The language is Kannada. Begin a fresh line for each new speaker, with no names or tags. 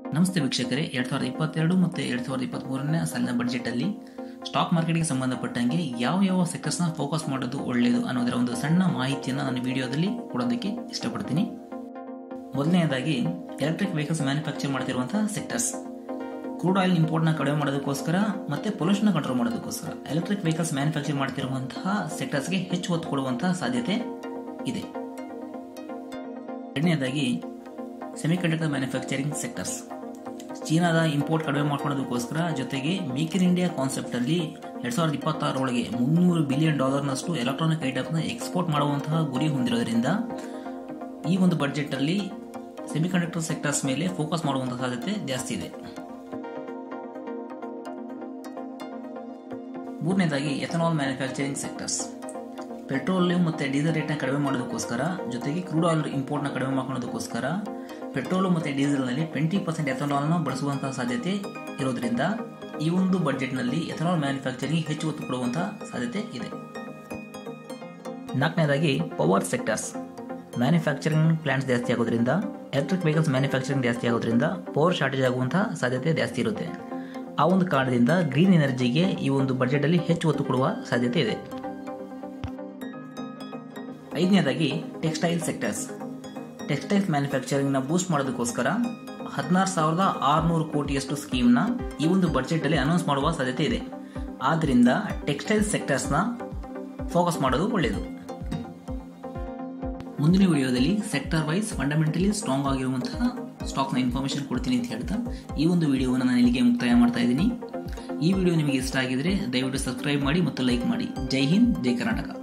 ನಮಸ್ತೆ ವೀಕ್ಷಕರೇ ಎರಡ್ ಸಾವಿರದ ಇಪ್ಪತ್ತೆರಡು ಮತ್ತು ಎರಡ್ ಸಾವಿರದ ಇಪ್ಪತ್ತ್ಮೂರನೇ ಸಾಲಿನ ಬಡ್ಜೆಟಲ್ಲಿ ಸ್ಟಾಕ್ ಮಾರ್ಕೆಟ್ಗೆ ಸಂಬಂಧಪಟ್ಟಂಗೆ ಯಾವ ಯಾವ ಸೆಕ್ಟರ್ಸ್ನ ಫೋಕಸ್ ಮಾಡೋದು ಒಳ್ಳೆಯದು ಅನ್ನೋದರ ಒಂದು ಸಣ್ಣ ಮಾಹಿತಿಯನ್ನು ನಾನು ವಿಡಿಯೋದಲ್ಲಿ ಕೊಡೋದಕ್ಕೆ ಇಷ್ಟಪಡ್ತೀನಿ ಮೊದಲನೆಯದಾಗಿ ಎಲೆಕ್ಟ್ರಿಕ್ ವೆಹಿಕಲ್ಸ್ ಮ್ಯಾನುಫ್ಯಾಕ್ಚರ್ ಮಾಡ್ತಿರುವಂತಹ ಸೆಕ್ಟರ್ಸ್ ಕ್ರೂಡ್ ಆಯಿಲ್ ಇಂಪೋರ್ಟ್ನ ಕಡಿಮೆ ಮಾಡೋದಕ್ಕೋಸ್ಕರ ಮತ್ತೆ ಪೊಲ್ಯೂಷನ್ ಕಂಟ್ರೋಲ್ ಮಾಡೋದಕ್ಕೋಸ್ಕರ ಎಲೆಕ್ಟ್ರಿಕ್ ವೆಹಿಕಲ್ಸ್ ಮ್ಯಾನುಫ್ಯಾಕ್ಚರ್ ಮಾಡ್ತಿರುವಂತಹ ಸೆಕ್ಟರ್ಸ್ಗೆ ಹೆಚ್ಚು ಒತ್ತು ಕೊಡುವಂತಹ ಸಾಧ್ಯತೆ ಇದೆ ಎರಡನೇದಾಗಿ ಸೆಮಿಕಂಡಕ್ಟರ್ ಮ್ಯಾನುಫ್ಯಾಕ್ಚರಿಂಗ್ ಸೆಕ್ಟರ್ಸ್ ಚೀನಾದ ಇಂಪೋರ್ಟ್ ಕಡಿಮೆ ಮಾಡ್ಕೊಳ್ಳೋದಕ್ಕೋಸ್ಕರ ಜೊತೆಗೆ ಮೇಕ್ ಇನ್ ಇಂಡಿಯಾ ಕಾನ್ಸೆಪ್ಟ್ ಅಲ್ಲಿ ಎರಡ್ ಸಾವಿರದ ಇಪ್ಪತ್ತಾರರೊಳಗೆ ಮುನ್ನೂರು ಬಿಲಿಯನ್ ಡಾಲರ್ನಷ್ಟು ಎಲೆಕ್ಟ್ರಾನಿಕ್ ಐಟಮ್ನ ಎಕ್ಸ್ಪೋರ್ಟ್ ಮಾಡುವಂತಹ ಗುರಿ ಹೊಂದಿರೋದ್ರಿಂದ ಈ ಒಂದು ಬಡ್ಜೆಟ್ ಅಲ್ಲಿ ಸೆಮಿಕಂಡಕ್ಟರ್ ಸೆಕ್ಟರ್ಸ್ ಮೇಲೆ ಫೋಕಸ್ ಮಾಡುವಂತಹ ಸಾಧ್ಯತೆ ಜಾಸ್ತಿ ಇದೆ ಮೂರನೇದಾಗಿ ಎಥನಾಲ್ ಮ್ಯಾನುಫ್ಯಾಕ್ಚರಿಂಗ್ ಸೆಕ್ಟರ್ಸ್ ಪೆಟ್ರೋಲಿಯಂ ಮತ್ತು ಡೀಸೆಲ್ ರೇಟ್ನ ಕಡಿಮೆ ಮಾಡೋದಕ್ಕೋಸ್ಕರ ಜೊತೆಗೆ ಕ್ರೂಡ್ ಆಯಿಲ್ ಇಂಪೋರ್ಟ್ನ ಕಡಿಮೆ ಮಾಡ್ಕೊಳ್ಳೋದಕ್ಕೋಸ್ಕರ ಪೆಟ್ರೋಲು ಮತ್ತು ಡೀಸೆಲ್ನಲ್ಲಿ ಟ್ವೆಂಟಿ ಪರ್ಸೆಂಟ್ ಎಥನಾಲ್ನ ಬಳಸುವಂತಹ ಸಾಧ್ಯತೆ ಇರೋದ್ರಿಂದ ಈ ಒಂದು ಬಡ್ಜೆಟ್ನಲ್ಲಿ ಎಥನಾಲ್ ಮ್ಯಾನುಫ್ಯಾಕ್ಚರಿಂಗ್ ಹೆಚ್ಚು ಒತ್ತು ಕೊಡುವಂತಹ ಸಾಧ್ಯತೆ ಇದೆ ನಾಲ್ಕನೇದಾಗಿ ಪವರ್ ಸೆಕ್ಟರ್ಸ್ ಮ್ಯಾನುಫ್ಯಾಕ್ಚರಿಂಗ್ ಪ್ಲಾಂಟ್ಸ್ ಜಾಸ್ತಿ ಆಗೋದ್ರಿಂದ ಎಲೆಕ್ಟ್ರಿಕ್ ವೆಹಿಕಲ್ಸ್ ಮ್ಯಾನುಫ್ಯಾಕ್ಚರಿಂಗ್ ಜಾಸ್ತಿ ಆಗೋದ್ರಿಂದ ಪವರ್ ಶಾರ್ಟೇಜ್ ಆಗುವಂತಹ ಸಾಧ್ಯತೆ ಜಾಸ್ತಿ ಇರುತ್ತೆ ಆ ಒಂದು ಕಾರಣದಿಂದ ಗ್ರೀನ್ ಎನರ್ಜಿಗೆ ಈ ಒಂದು ಬಡ್ಜೆಟಲ್ಲಿ ಹೆಚ್ಚು ಒತ್ತು ಕೊಡುವ ಸಾಧ್ಯತೆ ಇದೆ ಐದನೇದಾಗಿ ಟೆಕ್ಸ್ಟೈಲ್ ಸೆಕ್ಟರ್ಸ್ ಟೆಕ್ಸ್ಟೈಲ್ಸ್ ಮ್ಯಾನುಫ್ಯಾಕ್ಚರಿಂಗ್ನ ಬೂಸ್ಟ್ ಮಾಡೋದಕ್ಕೋಸ್ಕರ ಹದಿನಾರು ಸಾವಿರದ ಆರುನೂರು ಕೋಟಿಯಷ್ಟು ಸ್ಕೀಮ್ನ ಈ ಒಂದು ಬಡ್ಜೆಟಲ್ಲಿ ಅನೌನ್ಸ್ ಮಾಡುವ ಸಾಧ್ಯತೆ ಇದೆ ಆದ್ದರಿಂದ ಟೆಕ್ಸ್ಟೈಲ್ ಸೆಕ್ಟರ್ಸ್ನ ಫೋಕಸ್ ಮಾಡೋದು ಒಳ್ಳೆಯದು ಮುಂದಿನ ವಿಡಿಯೋದಲ್ಲಿ ಸೆಕ್ಟರ್ ವೈಸ್ ಫಂಡಮೆಂಟಲಿ ಸ್ಟ್ರಾಂಗ್ ಆಗಿರುವಂತಹ ಸ್ಟಾಕ್ನ ಇನ್ಫಾರ್ಮೇಶನ್ ಕೊಡ್ತೀನಿ ಅಂತ ಹೇಳ್ತಾ ಈ ಒಂದು ವಿಡಿಯೋವನ್ನು ನಾನು ಇಲ್ಲಿಗೆ ಮುಕ್ತಾಯ ಮಾಡ್ತಾ ಇದ್ದೀನಿ ಈ ವಿಡಿಯೋ ನಿಮಗೆ ಇಷ್ಟ ಆಗಿದ್ರೆ ದಯವಿಟ್ಟು ಸಬ್ಸ್ಕ್ರೈಬ್ ಮಾಡಿ ಮತ್ತು ಲೈಕ್ ಮಾಡಿ ಜೈ ಹಿಂದ್ ಜೈ ಕರ್ನಾಟಕ